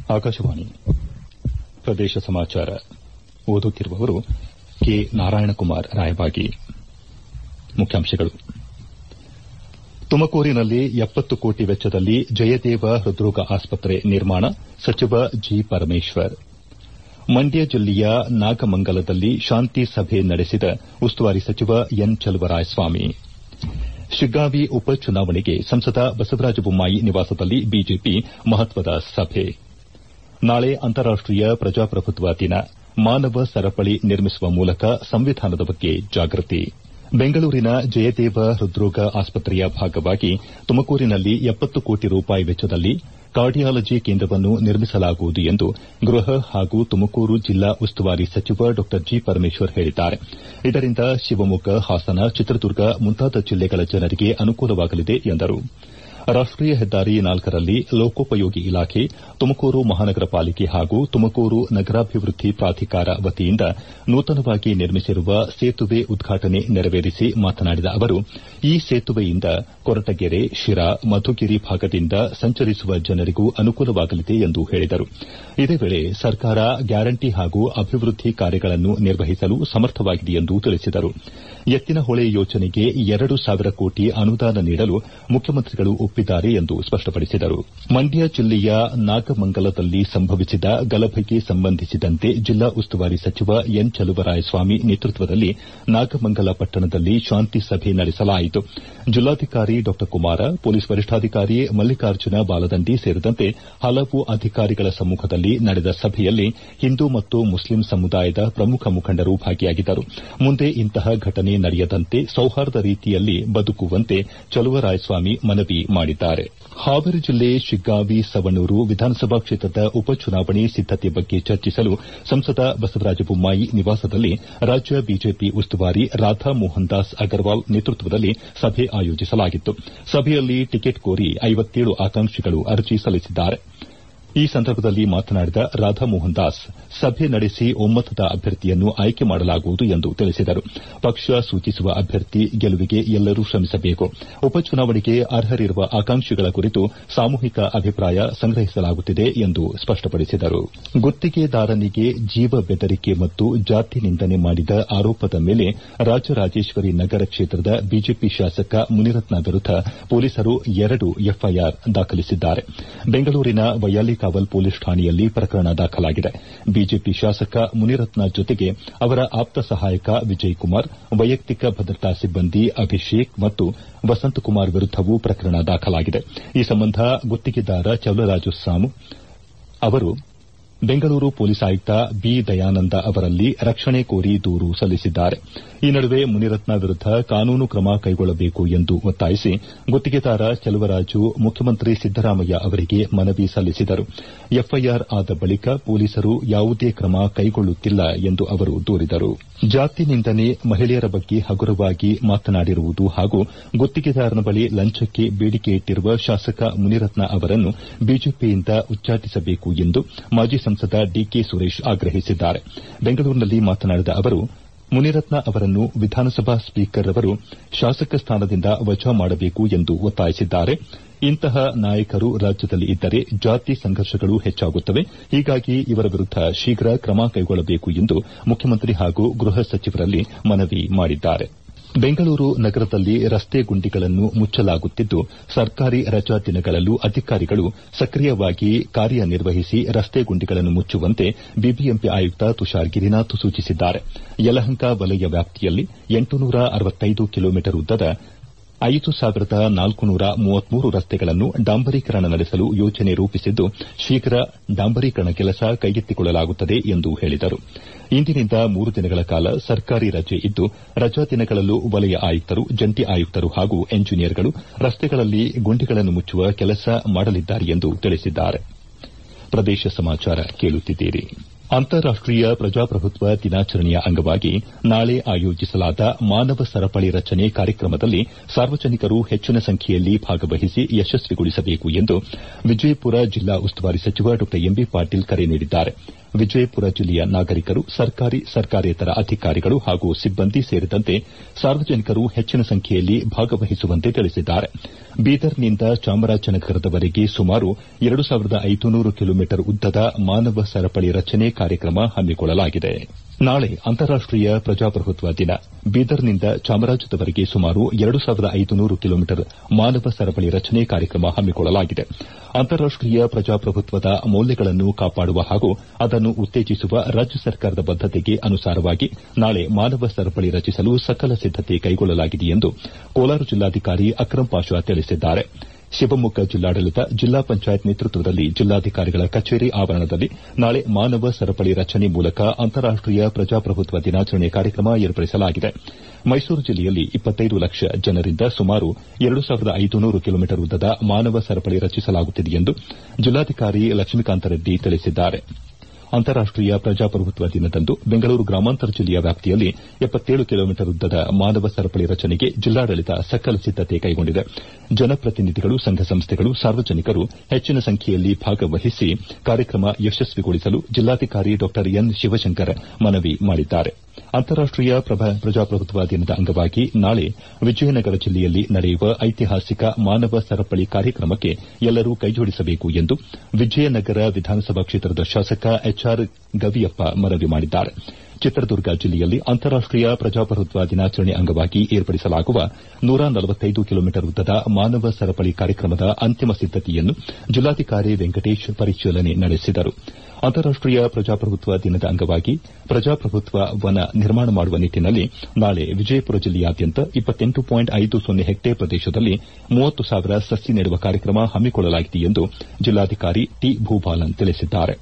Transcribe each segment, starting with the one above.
ಆಕಾಶವಾಣಿ ಪ್ರದೇಶ ಸಮಾಚಾರ ಓದುತ್ತಿರುವವರು ಕೆ ನಾರಾಯಣಕುಮಾರ್ ರಾಯಬಾಗಿ ಮುಖ್ಯಾಂಶಗಳು ತುಮಕೂರಿನಲ್ಲಿ ಎಪ್ಪತ್ತು ಕೋಟಿ ವೆಚ್ಚದಲ್ಲಿ ಜಯದೇವ ಹೃದ್ರೋಗ ಆಸ್ಪತ್ರೆ ನಿರ್ಮಾಣ ಸಚಿವ ಜಿ ಪರಮೇಶ್ವರ್ ಮಂಡ್ಯ ಜಿಲ್ಲೆಯ ನಾಗಮಂಗಲದಲ್ಲಿ ಶಾಂತಿ ಸಭೆ ನಡೆಸಿದ ಉಸ್ತುವಾರಿ ಸಚಿವ ಎನ್ ಚಲುವರಾಯಸ್ವಾಮಿ ಶಿಗ್ಗಾಂವಿ ಉಪಚುನಾವಣೆಗೆ ಸಂಸದ ಬಸವರಾಜ ಬೊಮ್ಮಾಯಿ ನಿವಾಸದಲ್ಲಿ ಬಿಜೆಪಿ ಮಹತ್ವದ ಸಭೆ ನಾಳೆ ಅಂತಾರಾಷ್ಟೀಯ ಪ್ರಜಾಪ್ರಭುತ್ವ ದಿನ ಮಾನವ ಸರಪಳಿ ನಿರ್ಮಿಸುವ ಮೂಲಕ ಸಂವಿಧಾನದ ಬಗ್ಗೆ ಜಾಗೃತಿ ಬೆಂಗಳೂರಿನ ಜಯದೇವ ಹೃದ್ರೋಗ ಆಸ್ಪತ್ರೆಯ ಭಾಗವಾಗಿ ತುಮಕೂರಿನಲ್ಲಿ ಎಪ್ಪತ್ತು ಕೋಟಿ ರೂಪಾಯಿ ವೆಚ್ಚದಲ್ಲಿ ಕಾರ್ಡಿಯಾಲಜಿ ಕೇಂದ್ರವನ್ನು ನಿರ್ಮಿಸಲಾಗುವುದು ಎಂದು ಗೃಹ ಹಾಗೂ ತುಮಕೂರು ಜಿಲ್ಲಾ ಉಸ್ತುವಾರಿ ಸಚಿವ ಡಾ ಜಿ ಪರಮೇಶ್ವರ್ ಹೇಳಿದ್ದಾರೆ ಇದರಿಂದ ಶಿವಮೊಗ್ಗ ಹಾಸನ ಚಿತ್ರದುರ್ಗ ಮುಂತಾದ ಜಿಲ್ಲೆಗಳ ಜನರಿಗೆ ಅನುಕೂಲವಾಗಲಿದೆ ಎಂದರು ರಾಷ್ಟೀಯ ಹೆದ್ದಾರಿ ನಾಲ್ಕರಲ್ಲಿ ಲೋಕೋಪಯೋಗಿ ಇಲಾಖೆ ತುಮಕೂರು ಮಹಾನಗರ ಪಾಲಿಕೆ ಹಾಗೂ ತುಮಕೂರು ನಗರಾಭಿವೃದ್ದಿ ಪ್ರಾಧಿಕಾರ ವತಿಯಿಂದ ನೂತನವಾಗಿ ನಿರ್ಮಿಸಿರುವ ಸೇತುವೆ ಉದ್ಘಾಟನೆ ನೆರವೇರಿಸಿ ಮಾತನಾಡಿದ ಅವರು ಈ ಸೇತುವೆಯಿಂದ ಕೊರಟಗೆರೆ ಶಿರಾ ಮಧುಗಿರಿ ಭಾಗದಿಂದ ಸಂಚರಿಸುವ ಜನರಿಗೂ ಅನುಕೂಲವಾಗಲಿದೆ ಎಂದು ಹೇಳಿದರು ಇದೇ ವೇಳೆ ಸರ್ಕಾರ ಗ್ಯಾರಂಟಿ ಹಾಗೂ ಅಭಿವೃದ್ದಿ ಕಾರ್ಯಗಳನ್ನು ನಿರ್ವಹಿಸಲು ಸಮರ್ಥವಾಗಿದೆ ಎಂದು ತಿಳಿಸಿದರು ಎತ್ತಿನಹೊಳೆ ಯೋಜನೆಗೆ ಎರಡು ಸಾವಿರ ಕೋಟಿ ಅನುದಾನ ನೀಡಲು ಮುಖ್ಯಮಂತ್ರಿಗಳು ಒಪ್ಪಿದ್ದಾರೆ ಎಂದು ಸ್ಪಷ್ಟಪಡಿಸಿದರು ಮಂಡ್ಯ ಜಿಲ್ಲೆಯ ನಾಗಮಂಗಲದಲ್ಲಿ ಸಂಭವಿಸಿದ ಗಲಭೆಗೆ ಸಂಬಂಧಿಸಿದಂತೆ ಜಿಲ್ಲಾ ಉಸ್ತುವಾರಿ ಸಚಿವ ಎನ್ ಚಲುವರಾಯಸ್ವಾಮಿ ನೇತೃತ್ವದಲ್ಲಿ ನಾಗಮಂಗಲ ಪಟ್ಟಣದಲ್ಲಿ ಶಾಂತಿ ಸಭೆ ನಡೆಸಲಾಯಿತು ಜಿಲ್ಲಾಧಿಕಾರಿ ಡಾ ಕುಮಾರ ಪೊಲೀಸ್ ವರಿಷ್ಠಾಧಿಕಾರಿ ಮಲ್ಲಿಕಾರ್ಜುನ ಬಾಲದಂಡಿ ಸೇರಿದಂತೆ ಹಲವು ಅಧಿಕಾರಿಗಳ ಸಮ್ಮಖದಲ್ಲಿ ನಡೆದ ಸಭೆಯಲ್ಲಿ ಹಿಂದೂ ಮತ್ತು ಮುಸ್ಲಿಂ ಸಮುದಾಯದ ಪ್ರಮುಖ ಮುಖಂಡರು ಭಾಗಿಯಾಗಿದ್ದರು ಮುಂದೆ ಇಂತಹ ಘಟನೆ ನಡೆಯದಂತೆ ಸೌಹಾರ್ದ ರೀತಿಯಲ್ಲಿ ಬದುಕುವಂತೆ ಚಲುವರಾಯಸ್ವಾಮಿ ಮನವಿ ಮಾಡಿದ್ದಾರೆ ಹಾವೇರಿ ಜಿಲ್ಲೆ ಶಿಗ್ಗಾಂವಿ ಸವಣೂರು ವಿಧಾನಸಭಾ ಕ್ಷೇತ್ರದ ಉಪಚುನಾವಣೆ ಸಿದ್ದತೆ ಬಗ್ಗೆ ಚರ್ಚಿಸಲು ಸಂಸದ ಬಸವರಾಜ ಬೊಮ್ಮಾಯಿ ನಿವಾಸದಲ್ಲಿ ರಾಜ್ಯ ಬಿಜೆಪಿ ಉಸ್ತುವಾರಿ ರಾಧಾ ಮೋಹನ್ ದಾಸ್ ಅಗರ್ವಾಲ್ ನೇತೃತ್ವದಲ್ಲಿ ಸಭೆ ಆಯೋಜಿಸಲಾಗಿತ್ತು ಸಭೆಯಲ್ಲಿ ಟಿಕೆಟ್ ಕೋರಿ ಐವತ್ತೇಳು ಆಕಾಂಕ್ಷಿಗಳು ಅರ್ಜಿ ಸಲ್ಲಿಸಿದ್ದಾರೆ ಈ ಸಂದರ್ಭದಲ್ಲಿ ಮಾತನಾಡಿದ ರಾಧಾ ಮೋಹನ್ ದಾಸ್ ಸಭೆ ನಡೆಸಿ ಒಮ್ಮತದ ಅಭ್ಯರ್ಥಿಯನ್ನು ಆಯ್ಕೆ ಮಾಡಲಾಗುವುದು ಎಂದು ತಿಳಿಸಿದರು ಪಕ್ಷ ಸೂಚಿಸುವ ಅಭ್ಯರ್ಥಿ ಗೆಲುವಿಗೆ ಎಲ್ಲರೂ ಶ್ರಮಿಸಬೇಕು ಉಪಚುನಾವಣೆಗೆ ಅರ್ಹರಿರುವ ಆಕಾಂಕ್ಷಿಗಳ ಕುರಿತು ಸಾಮೂಹಿಕ ಅಭಿಪ್ರಾಯ ಸಂಗ್ರಹಿಸಲಾಗುತ್ತಿದೆ ಎಂದು ಸ್ಪಷ್ಟಪಡಿಸಿದರು ಗುತ್ತಿಗೆದಾರನಿಗೆ ಜೀವ ಬೆದರಿಕೆ ಮತ್ತು ಜಾತಿ ನಿಂದನೆ ಮಾಡಿದ ಆರೋಪದ ಮೇಲೆ ರಾಜರಾಜೇಶ್ವರಿ ನಗರ ಕ್ಷೇತ್ರದ ಬಿಜೆಪಿ ಶಾಸಕ ಮುನಿರತ್ನ ವಿರುದ್ದ ಪೊಲೀಸರು ಎರಡು ಎಫ್ಐಆರ್ ದಾಖಲಿಸಿದ್ದಾರೆ ಬೆಂಗಳೂರಿನ ವೈಯಾಲಿ ಕಾವಲ್ ಪೊಲೀಸ್ ಠಾಣೆಯಲ್ಲಿ ಪ್ರಕರಣ ದಾಖಲಾಗಿದೆ ಬಿಜೆಪಿ ಶಾಸಕ ಮುನಿರತ್ನ ಜೊತೆಗೆ ಅವರ ಆಪ್ತ ಸಹಾಯಕ ವಿಜಯ್ ಕುಮಾರ್ ವೈಯಕ್ತಿಕ ಭದ್ರತಾ ಸಿಬ್ಬಂದಿ ಅಭಿಷೇಕ್ ಮತ್ತು ವಸಂತಕುಮಾರ್ ವಿರುದ್ದವೂ ಪ್ರಕರಣ ದಾಖಲಾಗಿದೆ ಈ ಸಂಬಂಧ ಗುತ್ತಿಗೆದಾರ ಚಲುವರಾಜು ಸಾಮು ಅವರು ಬೆಂಗಳೂರು ಪೊಲೀಸ್ ಆಯುಕ್ತ ಬಿ ದಯಾನಂದ ಅವರಲ್ಲಿ ರಕ್ಷಣೆ ಕೋರಿ ದೂರು ಸಲ್ಲಿಸಿದ್ದಾರೆ ಈ ನಡುವೆ ಮುನಿರತ್ನ ವಿರುದ್ದ ಕಾನೂನು ಕ್ರಮ ಕೈಗೊಳ್ಳಬೇಕು ಎಂದು ಒತ್ತಾಯಿಸಿ ಗುತ್ತಿಗೆದಾರ ಚಲುವರಾಜು ಮುಖ್ಯಮಂತ್ರಿ ಸಿದ್ದರಾಮಯ್ಯ ಅವರಿಗೆ ಮನವಿ ಸಲ್ಲಿಸಿದರು ಎಫ್ಐಆರ್ ಆದ ಬಳಿಕ ಪೊಲೀಸರು ಯಾವುದೇ ಕ್ರಮ ಕೈಗೊಳ್ಳುತ್ತಿಲ್ಲ ಎಂದು ಅವರು ದೂರಿದರು ಜಾತಿ ನಿಂದನೆ ಮಹಿಳೆಯರ ಬಗ್ಗೆ ಹಗುರವಾಗಿ ಮಾತನಾಡಿರುವುದು ಹಾಗೂ ಗುತ್ತಿಗೆದಾರನ ಬಳಿ ಲಂಚಕ್ಕೆ ಬೇಡಿಕೆ ಇಟ್ಟಿರುವ ಶಾಸಕ ಮುನಿರತ್ನ ಅವರನ್ನು ಬಿಜೆಪಿಯಿಂದ ಉಚ್ಚಾಟಿಸಬೇಕು ಎಂದು ಮಾಜಿ ಸಂಸದ ಡಿಕೆ ಸುರೇಶ್ ಆಗ್ರಹಿಸಿದ್ದಾರೆ ಬೆಂಗಳೂರಿನಲ್ಲಿ ಮಾತನಾಡಿದ ಅವರು ಮುನಿರತ್ನ ಅವರನ್ನು ವಿಧಾನಸಭಾ ಸ್ಪೀಕರ್ ಅವರು ಶಾಸಕ ಸ್ಥಾನದಿಂದ ವಜಾ ಮಾಡಬೇಕು ಎಂದು ಒತ್ತಾಯಿಸಿದ್ದಾರೆ ಇಂತಹ ನಾಯಕರು ರಾಜ್ಯದಲ್ಲಿ ಇದ್ದರೆ ಜಾತಿ ಸಂಘರ್ಷಗಳು ಹೆಚ್ಚಾಗುತ್ತವೆ ಹೀಗಾಗಿ ಇವರ ವಿರುದ್ದ ಶೀಘ್ರ ಕ್ರಮ ಕೈಗೊಳ್ಳಬೇಕು ಎಂದು ಮುಖ್ಯಮಂತ್ರಿ ಹಾಗೂ ಗೃಹ ಸಚಿವರಲ್ಲಿ ಮನವಿ ಮಾಡಿದ್ದಾರೆ ಬೆಂಗಳೂರು ನಗರದಲ್ಲಿ ರಸ್ತೆ ಗುಂಡಿಗಳನ್ನು ಮುಚ್ಚಲಾಗುತ್ತಿದ್ದು ಸರ್ಕಾರಿ ರಜಾ ದಿನಗಳಲ್ಲೂ ಅಧಿಕಾರಿಗಳು ಸಕ್ರಿಯವಾಗಿ ಕಾರ್ಯನಿರ್ವಹಿಸಿ ರಸ್ತೆ ಗುಂಡಿಗಳನ್ನು ಮುಚ್ಚುವಂತೆ ಬಿಬಿಎಂಪಿ ಆಯುಕ್ತ ತುಷಾರ್ ಗಿರಿನಾಥ್ ಸೂಚಿಸಿದ್ದಾರೆ ಯಲಹಂಕ ವಲಯ ವ್ಯಾಪ್ತಿಯಲ್ಲಿ ಕಿಲೋಮೀಟರ್ ಉದ್ದದ ಐದು ಸಾವಿರದ ನಾಲ್ಕುನೂರ ಮೂವತ್ಮೂರು ರಸ್ತೆಗಳನ್ನು ಡಾಂಬರೀಕರಣ ನಡೆಸಲು ಯೋಜನೆ ರೂಪಿಸಿದ್ದು ಶೀಘ್ರ ಡಾಂಬರೀಕರಣ ಕೆಲಸ ಕೈಗೆತ್ತಿಕೊಳ್ಳಲಾಗುತ್ತದೆ ಎಂದು ಹೇಳಿದರು ಇಂದಿನಿಂದ ಮೂರು ದಿನಗಳ ಕಾಲ ಸರ್ಕಾರಿ ರಜೆ ಇದ್ದು ರಜಾ ದಿನಗಳಲ್ಲೂ ವಲಯ ಆಯುಕ್ತರು ಜಂಟಿ ಆಯುಕ್ತರು ಹಾಗೂ ಎಂಜಿನಿಯರ್ಗಳು ರಸ್ತೆಗಳಲ್ಲಿ ಗುಂಡಿಗಳನ್ನು ಮುಚ್ಚುವ ಕೆಲಸ ಮಾಡಲಿದ್ದಾರೆ ಎಂದು ತಿಳಿಸಿದ್ದಾರೆ ಪ್ರದೇಶ ಸಮಾಚಾರ ಕೇಳುತ್ತಿದ್ದೀರಿ ಅಂತಾರಾಷ್ಟೀಯ ಪ್ರಜಾಪ್ರಭುತ್ವ ದಿನಾಚರಣೆಯ ಅಂಗವಾಗಿ ನಾಳೆ ಆಯೋಜಿಸಲಾದ ಮಾನವ ಸರಪಳಿ ರಚನೆ ಕಾರ್ಯಕ್ರಮದಲ್ಲಿ ಸಾರ್ವಜನಿಕರು ಹೆಚ್ಚಿನ ಸಂಖ್ಯೆಯಲ್ಲಿ ಭಾಗವಹಿಸಿ ಯಶಸ್ವಿಗೊಳಿಸಬೇಕು ಎಂದು ವಿಜಯಪುರ ಜಿಲ್ಲಾ ಉಸ್ತುವಾರಿ ಸಚಿವ ಡಾ ಎಂಬಿ ಪಾಟೀಲ್ ಕರೆ ನೀಡಿದ್ದಾರೆ ವಿಜಯಪುರ ಜಿಲ್ಲೆಯ ನಾಗರಿಕರು ಸರ್ಕಾರಿ ಸರ್ಕಾರೇತರ ಅಧಿಕಾರಿಗಳು ಹಾಗೂ ಸಿಬ್ಬಂದಿ ಸೇರಿದಂತೆ ಸಾರ್ವಜನಿಕರು ಹೆಚ್ಚಿನ ಸಂಖ್ಯೆಯಲ್ಲಿ ಭಾಗವಹಿಸುವಂತೆ ತಿಳಿಸಿದ್ದಾರೆ ಬೀದರ್ನಿಂದ ಚಾಮರಾಜನಗರದವರೆಗೆ ಸುಮಾರು ಎರಡು ಸಾವಿರದ ಐದುನೂರು ಕಿಲೋಮೀಟರ್ ಉದ್ದದ ಮಾನವ ಸರಪಳಿ ರಚನೆ ಕಾರ್ಯಕ್ರಮ ಹಮ್ಮಿಕೊಳ್ಳಲಾಗಿದೆ ನಾಳೆ ಅಂತಾರಾಷ್ಟೀಯ ಪ್ರಜಾಪ್ರಭುತ್ವ ದಿನ ಬೀದರ್ನಿಂದ ಚಾಮರಾಜದವರೆಗೆ ಸುಮಾರು ಎರಡು ಸಾವಿರದ ಐದುನೂರು ಕಿಲೋಮೀಟರ್ ಮಾನವ ಸರಪಳಿ ರಚನೆ ಕಾರ್ಯಕ್ರಮ ಹಮ್ಮಿಕೊಳ್ಳಲಾಗಿದೆ ಅಂತಾರಾಷ್ಟೀಯ ಪ್ರಜಾಪ್ರಭುತ್ವದ ಮೌಲ್ಯಗಳನ್ನು ಕಾಪಾಡುವ ಹಾಗೂ ಅದನ್ನು ಉತ್ತೇಜಿಸುವ ರಾಜ್ಯ ಸರ್ಕಾರದ ಬದ್ದತೆಗೆ ಅನುಸಾರವಾಗಿ ನಾಳೆ ಮಾನವ ಸರಪಳಿ ರಚಿಸಲು ಸಕಲ ಸಿದ್ದತೆ ಕೈಗೊಳ್ಳಲಾಗಿದೆ ಎಂದು ಕೋಲಾರ ಜಿಲ್ಲಾಧಿಕಾರಿ ಅಕ್ರಂ ಪಾಷಾ ತಿಳಿಸಿದ್ದಾರೆ ಶಿವಮೊಗ್ಗ ಜಿಲ್ಲಾಡಳಿತ ಜಿಲ್ಲಾ ಪಂಚಾಯತ್ ನೇತೃತ್ವದಲ್ಲಿ ಜಿಲ್ಲಾಧಿಕಾರಿಗಳ ಕಚೇರಿ ಆವರಣದಲ್ಲಿ ನಾಳೆ ಮಾನವ ಸರಪಳಿ ರಚನೆ ಮೂಲಕ ಅಂತಾರಾಷ್ಟೀಯ ಪ್ರಜಾಪ್ರಭುತ್ವ ದಿನಾಚರಣೆ ಕಾರ್ಯಕ್ರಮ ಏರ್ಪಡಿಸಲಾಗಿದೆ ಮೈಸೂರು ಜಿಲ್ಲೆಯಲ್ಲಿ ಇಪ್ಪತ್ತೈದು ಲಕ್ಷ ಜನರಿಂದ ಸುಮಾರು ಎರಡು ಸಾವಿರದ ಐದುನೂರು ಕಿಲೋಮೀಟರ್ ಉದ್ದದ ಮಾನವ ಸರಪಳಿ ರಚಿಸಲಾಗುತ್ತಿದೆ ಎಂದು ಜಿಲ್ಲಾಧಿಕಾರಿ ಲಕ್ಷ್ಮೀಕಾಂತ ರೆಡ್ಡಿ ತಿಳಿಸಿದ್ದಾರೆ ಅಂತಾರಾಷ್ಟೀಯ ಪ್ರಜಾಪ್ರಭುತ್ವ ದಿನದಂದು ಬೆಂಗಳೂರು ಗ್ರಾಮಾಂತರ ಜಿಲ್ಲೆಯ ವ್ಯಾಪ್ತಿಯಲ್ಲಿ ಎಪ್ಪತ್ತೇಳು ಕಿಲೋಮೀಟರ್ ಉದ್ದದ ಮಾನವ ಸರಪಳಿ ರಚನೆಗೆ ಜಿಲ್ಲಾಡಳಿತ ಸಕಲ ಸಿದ್ದತೆ ಕೈಗೊಂಡಿದೆ ಜನಪ್ರತಿನಿಧಿಗಳು ಸಂಘ ಸಂಸ್ಥೆಗಳು ಸಾರ್ವಜನಿಕರು ಹೆಚ್ಚಿನ ಸಂಖ್ಯೆಯಲ್ಲಿ ಭಾಗವಹಿಸಿ ಕಾರ್ಯಕ್ರಮ ಯಶಸ್ವಿಗೊಳಿಸಲು ಜಿಲ್ಲಾಧಿಕಾರಿ ಡಾ ಎನ್ ಶಿವಶಂಕರ್ ಮನವಿ ಮಾಡಿದ್ದಾರೆ ಅಂತಾರಾಷ್ಟೀಯ ಪ್ರಜಾಪ್ರಭುತ್ವ ದಿನದ ಅಂಗವಾಗಿ ನಾಳೆ ವಿಜಯನಗರ ಜಿಲ್ಲೆಯಲ್ಲಿ ನಡೆಯುವ ಐತಿಹಾಸಿಕ ಮಾನವ ಸರಪಳಿ ಕಾರ್ಯಕ್ರಮಕ್ಕೆ ಎಲ್ಲರೂ ಕೈಜೋಡಿಸಬೇಕು ಎಂದು ವಿಜಯನಗರ ವಿಧಾನಸಭಾ ಕ್ಷೇತ್ರದ ಶಾಸಕ ಎಚ್ಆರ್ ಗವಿಯಪ್ಪ ಮನವಿ ಮಾಡಿದ್ದಾರೆ ಚಿತ್ರದುರ್ಗ ಜಿಲ್ಲೆಯಲ್ಲಿ ಅಂತಾರಾಷ್ಟೀಯ ಪ್ರಜಾಪ್ರಭುತ್ವ ದಿನಾಚರಣೆ ಅಂಗವಾಗಿ ಏರ್ಪಡಿಸಲಾಗುವ ನೂರ ನಲವತ್ತೈದು ಕಿಲೋಮೀಟರ್ ಉದ್ದದ ಮಾನವ ಸರಪಳಿ ಕಾರ್ಯಕ್ರಮದ ಅಂತಿಮ ಸಿದ್ದತೆಯನ್ನು ಜಿಲ್ಲಾಧಿಕಾರಿ ವೆಂಕಟೇಶ್ ಪರಿಶೀಲನೆ ನಡೆಸಿದರು ಅಂತಾರಾಷ್ಟೀಯ ಪ್ರಜಾಪ್ರಭುತ್ವ ದಿನದ ಅಂಗವಾಗಿ ಪ್ರಜಾಪ್ರಭುತ್ವ ವನ ನಿರ್ಮಾಣ ಮಾಡುವ ನಿಟ್ಟನಲ್ಲಿ ನಾಳೆ ವಿಜಯಪುರ ಜಿಲ್ಲೆಯಾದ್ಯಂತ ಇಪ್ಪತ್ತೆಂಟು ಪಾಯಿಂಟ್ ಐದು ಸೊನ್ನೆ ಹೆಕ್ಟೇರ್ ಪ್ರದೇಶದಲ್ಲಿ ಮೂವತ್ತು ಸಾವಿರ ಸಸಿ ನೆಡುವ ಕಾರ್ಯಕ್ರಮ ಹಮ್ಮಿಕೊಳ್ಳಲಾಗಿದೆ ಎಂದು ಜಿಲ್ಲಾಧಿಕಾರಿ ಟಿ ಭೂಬಾಲನ್ ತಿಳಿಸಿದ್ದಾರೆ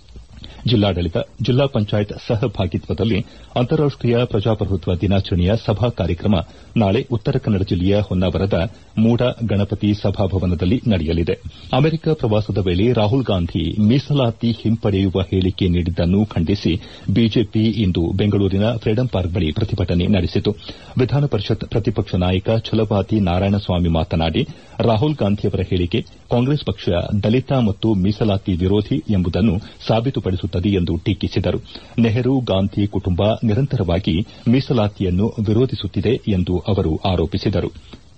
ಜಿಲ್ಲಾಡಳಿತ ಜಿಲ್ಲಾ ಪಂಚಾಯತ್ ಸಹಭಾಗಿತ್ವದಲ್ಲಿ ಅಂತಾರಾಷ್ಟೀಯ ಪ್ರಜಾಪ್ರಭುತ್ವ ದಿನಾಚರಣೆಯ ಸಭಾ ಕಾರ್ಯಕ್ರಮ ನಾಳೆ ಉತ್ತರ ಕನ್ನಡ ಜಿಲ್ಲೆಯ ಹೊನ್ನಾವರದ ಮೂಡ ಗಣಪತಿ ಸಭಾಭವನದಲ್ಲಿ ನಡೆಯಲಿದೆ ಅಮೆರಿಕ ಪ್ರವಾಸದ ವೇಳೆ ರಾಹುಲ್ ಗಾಂಧಿ ಮೀಸಲಾತಿ ಹಿಂಪಡೆಯುವ ಹೇಳಿಕೆ ನೀಡಿದ್ದನ್ನು ಖಂಡಿಸಿ ಬಿಜೆಪಿ ಇಂದು ಬೆಂಗಳೂರಿನ ಫ್ರೀಡಂ ಪಾರ್ಕ್ ಬಳಿ ಪ್ರತಿಭಟನೆ ನಡೆಸಿತು ವಿಧಾನ ಪರಿಷತ್ ಪ್ರತಿಪಕ್ಷ ನಾಯಕ ಛಲವಾದಿ ನಾರಾಯಣಸ್ವಾಮಿ ಮಾತನಾಡಿ ರಾಹುಲ್ ಗಾಂಧಿಯವರ ಹೇಳಿಕೆ ಕಾಂಗ್ರೆಸ್ ಪಕ್ಷ ದಲಿತ ಮತ್ತು ಮೀಸಲಾತಿ ವಿರೋಧಿ ಎಂಬುದನ್ನು ಸಾಬೀತುಪಡಿಸುತ್ತದೆ ಎಂದು ಟೀಕಿಸಿದರು ನೆಹರು ಗಾಂಧಿ ಕುಟುಂಬ ನಿರಂತರವಾಗಿ ಮೀಸಲಾತಿಯನ್ನು ವಿರೋಧಿಸುತ್ತಿದೆ ಎಂದು ಅವರು ಆರೋಪಿಸಿದರು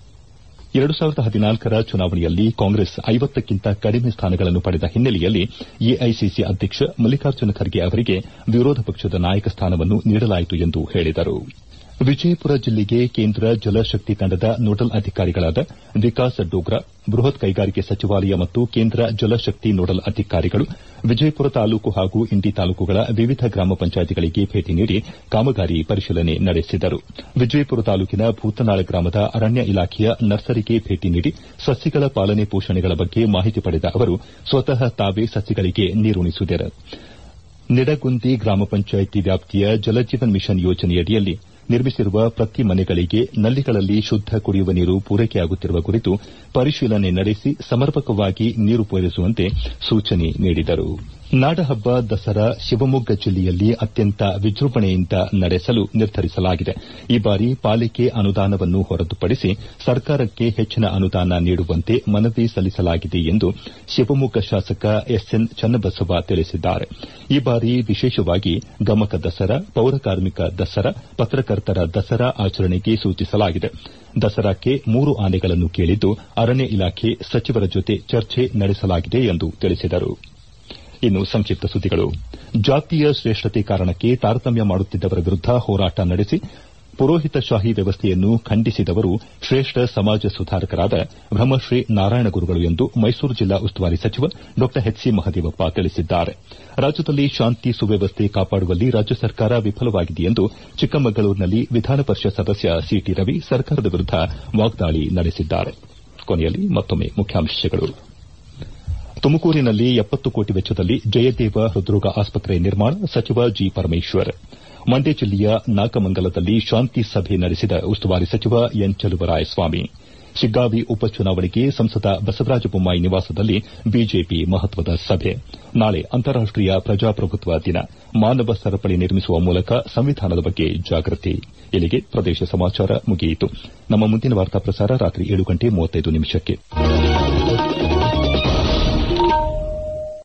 ಎರಡು ಸಾವಿರದ ಹದಿನಾಲ್ಕರ ಚುನಾವಣೆಯಲ್ಲಿ ಕಾಂಗ್ರೆಸ್ ಐವತ್ತಕ್ಕಿಂತ ಕಡಿಮೆ ಸ್ಥಾನಗಳನ್ನು ಪಡೆದ ಹಿನ್ನೆಲೆಯಲ್ಲಿ ಎಐಸಿಸಿ ಅಧ್ಯಕ್ಷ ಮಲ್ಲಿಕಾರ್ಜುನ ಖರ್ಗೆ ಅವರಿಗೆ ವಿರೋಧ ಪಕ್ಷದ ನಾಯಕ ಸ್ಥಾನವನ್ನು ನೀಡಲಾಯಿತು ಎಂದು ಹೇಳಿದರು ವಿಜಯಪುರ ಜಿಲ್ಲೆಗೆ ಕೇಂದ್ರ ಜಲಶಕ್ತಿ ತಂಡದ ನೋಡಲ್ ಅಧಿಕಾರಿಗಳಾದ ವಿಕಾಸ್ ಡೋಗ್ರಾ ಬೃಹತ್ ಕೈಗಾರಿಕೆ ಸಚಿವಾಲಯ ಮತ್ತು ಕೇಂದ್ರ ಜಲಶಕ್ತಿ ನೋಡಲ್ ಅಧಿಕಾರಿಗಳು ವಿಜಯಪುರ ತಾಲೂಕು ಹಾಗೂ ಇಂಡಿ ತಾಲೂಕುಗಳ ವಿವಿಧ ಗ್ರಾಮ ಪಂಚಾಯಿತಿಗಳಿಗೆ ಭೇಟಿ ನೀಡಿ ಕಾಮಗಾರಿ ಪರಿಶೀಲನೆ ನಡೆಸಿದರು ವಿಜಯಪುರ ತಾಲೂಕಿನ ಭೂತನಾಳ ಗ್ರಾಮದ ಅರಣ್ಯ ಇಲಾಖೆಯ ನರ್ಸರಿಗೆ ಭೇಟಿ ನೀಡಿ ಸಸಿಗಳ ಪಾಲನೆ ಪೋಷಣೆಗಳ ಬಗ್ಗೆ ಮಾಹಿತಿ ಪಡೆದ ಅವರು ಸ್ವತಃ ತಾವೇ ಸಸಿಗಳಿಗೆ ನೀರುಣಿಸಿದರು ನಿಡಗುಂದಿ ಗ್ರಾಮ ಪಂಚಾಯಿತಿ ವ್ಯಾಪ್ತಿಯ ಜಲಜೀವನ್ ಮಿಷನ್ ಯೋಜನೆಯಡಿಯಲ್ಲಿ ನಿರ್ಮಿಸಿರುವ ಪ್ರತಿ ಮನೆಗಳಿಗೆ ನಲ್ಲಿಗಳಲ್ಲಿ ಶುದ್ದ ಕುಡಿಯುವ ನೀರು ಪೂರೈಕೆಯಾಗುತ್ತಿರುವ ಕುರಿತು ಪರಿಶೀಲನೆ ನಡೆಸಿ ಸಮರ್ಪಕವಾಗಿ ನೀರು ಪೂರೈಸುವಂತೆ ಸೂಚನೆ ನೀಡಿದರು ನಾಡಹಬ್ಬ ದಸರಾ ಶಿವಮೊಗ್ಗ ಜಿಲ್ಲೆಯಲ್ಲಿ ಅತ್ಯಂತ ವಿಜೃಂಭಣೆಯಿಂದ ನಡೆಸಲು ನಿರ್ಧರಿಸಲಾಗಿದೆ ಈ ಬಾರಿ ಪಾಲಿಕೆ ಅನುದಾನವನ್ನು ಹೊರತುಪಡಿಸಿ ಸರ್ಕಾರಕ್ಕೆ ಹೆಚ್ಚಿನ ಅನುದಾನ ನೀಡುವಂತೆ ಮನವಿ ಸಲ್ಲಿಸಲಾಗಿದೆ ಎಂದು ಶಿವಮೊಗ್ಗ ಶಾಸಕ ಎಸ್ಎನ್ ಚನ್ನಬಸವ ತಿಳಿಸಿದ್ದಾರೆ ಈ ಬಾರಿ ವಿಶೇಷವಾಗಿ ಗಮಕ ದಸರಾ ಪೌರಕಾರ್ಮಿಕ ದಸರಾ ಪತ್ರಕರ್ತರ ದಸರಾ ಆಚರಣೆಗೆ ಸೂಚಿಸಲಾಗಿದೆ ದಸರಾಕ್ಕೆ ಮೂರು ಆನೆಗಳನ್ನು ಕೇಳಿದ್ದು ಅರಣ್ಯ ಇಲಾಖೆ ಸಚಿವರ ಜೊತೆ ಚರ್ಚೆ ನಡೆಸಲಾಗಿದೆ ಎಂದು ತಿಳಿಸಿದರು ಇನ್ನು ಸಂಕ್ಷಿಪ್ತ ಸುದ್ದಿಗಳು ಜಾತಿಯ ಶ್ರೇಷ್ಠತೆ ಕಾರಣಕ್ಕೆ ತಾರತಮ್ಯ ಮಾಡುತ್ತಿದ್ದವರ ವಿರುದ್ದ ಹೋರಾಟ ನಡೆಸಿ ಪುರೋಹಿತಶಾಹಿ ವ್ಯವಸ್ಥೆಯನ್ನು ಖಂಡಿಸಿದವರು ಶ್ರೇಷ್ಠ ಸಮಾಜ ಸುಧಾರಕರಾದ ಬ್ರಹ್ಮಶ್ರೀ ನಾರಾಯಣ ಗುರುಗಳು ಎಂದು ಮೈಸೂರು ಜಿಲ್ಲಾ ಉಸ್ತುವಾರಿ ಸಚಿವ ಡಾ ಎಚ್ ಸಿ ಮಹದೇವಪ್ಪ ತಿಳಿಸಿದ್ದಾರೆ ರಾಜ್ಯದಲ್ಲಿ ಶಾಂತಿ ಸುವ್ಯವಸ್ಥೆ ಕಾಪಾಡುವಲ್ಲಿ ರಾಜ್ಯ ಸರ್ಕಾರ ವಿಫಲವಾಗಿದೆ ಎಂದು ಚಿಕ್ಕಮಗಳೂರಿನಲ್ಲಿ ವಿಧಾನ ಪರಿಷತ್ ಸದಸ್ಯ ಸಿಟಿ ರವಿ ಸರ್ಕಾರದ ವಿರುದ್ದ ವಾಗ್ದಾಳಿ ನಡೆಸಿದ್ದಾರೆ ಕೊನೆಯಲ್ಲಿ ಮತ್ತೊಮ್ಮೆ ಮುಖ್ಯಾಂಶಗಳು ತುಮಕೂರಿನಲ್ಲಿ ಎಪ್ಪತ್ತು ಕೋಟಿ ವೆಚ್ಚದಲ್ಲಿ ಜಯದೇವ ಹೃದ್ರೋಗ ಆಸ್ಪತ್ರೆ ನಿರ್ಮಾಣ ಸಚಿವ ಜಿ ಪರಮೇಶ್ವರ್ ಮಂಡ್ಯ ಜಿಲ್ಲೆಯ ನಾಗಮಂಗಲದಲ್ಲಿ ಶಾಂತಿ ಸಭೆ ನಡೆಸಿದ ಉಸ್ತುವಾರಿ ಸಚಿವ ಎನ್ ಚಲುವರಾಯಸ್ವಾಮಿ ಶಿಗ್ಗಾವಿ ಉಪಚುನಾವಣೆಗೆ ಸಂಸದ ಬಸವರಾಜ ಬೊಮ್ಮಾಯಿ ನಿವಾಸದಲ್ಲಿ ಬಿಜೆಪಿ ಮಹತ್ವದ ಸಭೆ ನಾಳೆ ಅಂತಾರಾಷ್ಟೀಯ ಪ್ರಜಾಪ್ರಭುತ್ವ ದಿನ ಮಾನವ ಸರಪಳಿ ನಿರ್ಮಿಸುವ ಮೂಲಕ ಸಂವಿಧಾನದ ಬಗ್ಗೆ ಜಾಗೃತಿ ಇಲ್ಲಿಗೆ ಪ್ರದೇಶ ಸಮಾಚಾರ ಮುಗಿಯಿತು ನಮ್ಮ ಮುಂದಿನ ವಾರ್ತಾ ಪ್ರಸಾರ ರಾತ್ರಿ ಏಳು ಗಂಟೆ ಮೂವತ್ತೈದು ನಿಮಿಷಕ್ಕೆ